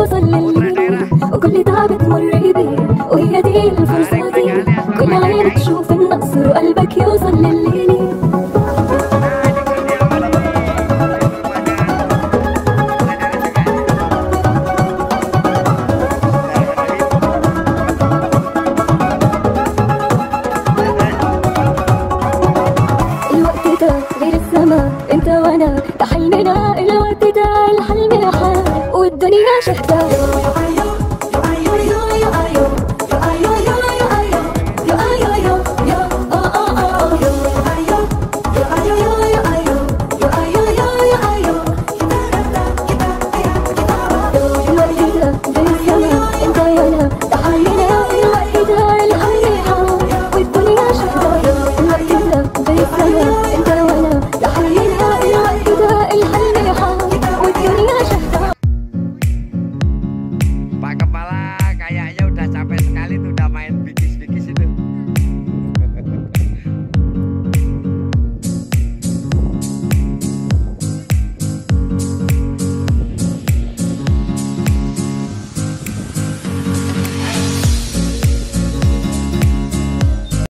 وصل للي وكل تعب تمر بيه وهي دي الفرصة دي كل عين تشوف النصر وقلبك يوصل للي الوقت ده غير السما انت وانا ده حلمنا الوقت ده الحلم حال والدنيا شهدة